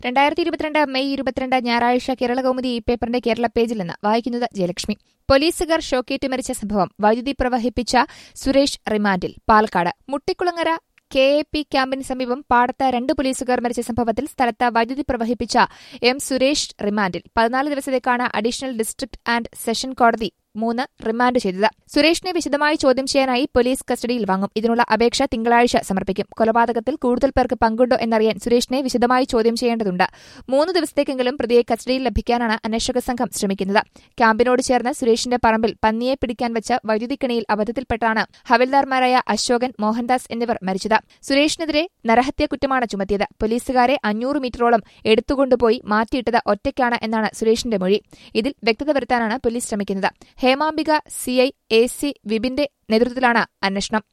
രണ്ടായിരത്തി ഇരുപത്തിരണ്ട് മെയ് ഇരുപത്തിരണ്ട് ഞായറാഴ്ച കേരള കൗമുദി ഈ പേപ്പറിന്റെ കേരള പേജിൽ നിന്ന് വായിക്കുന്നത് ജയലക്ഷ്മി പോലീസുകാർ ഷോക്കേറ്റ് മരിച്ച സംഭവം വൈദ്യുതി പ്രവഹിപ്പിച്ച സുരേഷ് റിമാൻഡിൽ Palakkad Muttikulangara K A P ക്യാമ്പിന് സമീപം പാടത്ത് രണ്ട് പോലീസുകാർ മരിച്ച സംഭവത്തിൽ സ്ഥലത്ത് വൈദ്യുതി പ്രവഹിപ്പിച്ച എം സുരേഷ് റിമാൻഡിൽ പതിനാല് ദിവസത്തേക്കാണ് അഡീഷണൽ ഡിസ്ട്രിക്ട് ആൻഡ് സെഷൻ കോടതി മൂന്ന് റിമാൻഡ് ചെയ്തത് സുരേഷിനെ വിശദമായി ചോദ്യം ചെയ്യാനായി പോലീസ് കസ്റ്റഡിയിൽ വാങ്ങും ഇതിനുള്ള അപേക്ഷ തിങ്കളാഴ്ച സമർപ്പിക്കും കൊലപാതകത്തിൽ കൂടുതൽ പേർക്ക് പങ്കുണ്ടോ എന്നറിയാൻ സുരേഷിനെ വിശദമായി ചോദ്യം ചെയ്യേണ്ടതുണ്ട് മൂന്ന് ദിവസത്തേക്കെങ്കിലും പ്രതിയെ കസ്റ്റഡിയിൽ ലഭിക്കാനാണ് അന്വേഷക സംഘം ശ്രമിക്കുന്നത് ക്യാമ്പിനോട് ചേർന്ന് സുരേഷിന്റെ പറമ്പിൽ പന്നിയെ പിടിക്കാൻ വെച്ച വൈദ്യുതിക്കിണിയിൽ അബദ്ധത്തിൽപ്പെട്ടാണ് ഹവിൽദാർമാരായ അശോകൻ മോഹൻദാസ് എന്നിവർ മരിച്ചത് സുരേഷിനെതിരെ നരഹത്യ കുറ്റമാണ് ചുമത്തിയത് പോലീസുകാരെ അഞ്ഞൂറ് മീറ്ററോളം എടുത്തുകൊണ്ടുപോയി മാറ്റിയിട്ടത് ഒറ്റയ്ക്കാണ് എന്നാണ് സുരേഷിന്റെ മൊഴി ഇതിൽ വ്യക്തത വരുത്താനാണ് പോലീസ് ശ്രമിക്കുന്നത് ഹേമാംബിക സിഐ എ സി വിപിന്റെ നേതൃത്വത്തിലാണ് അന്വേഷണം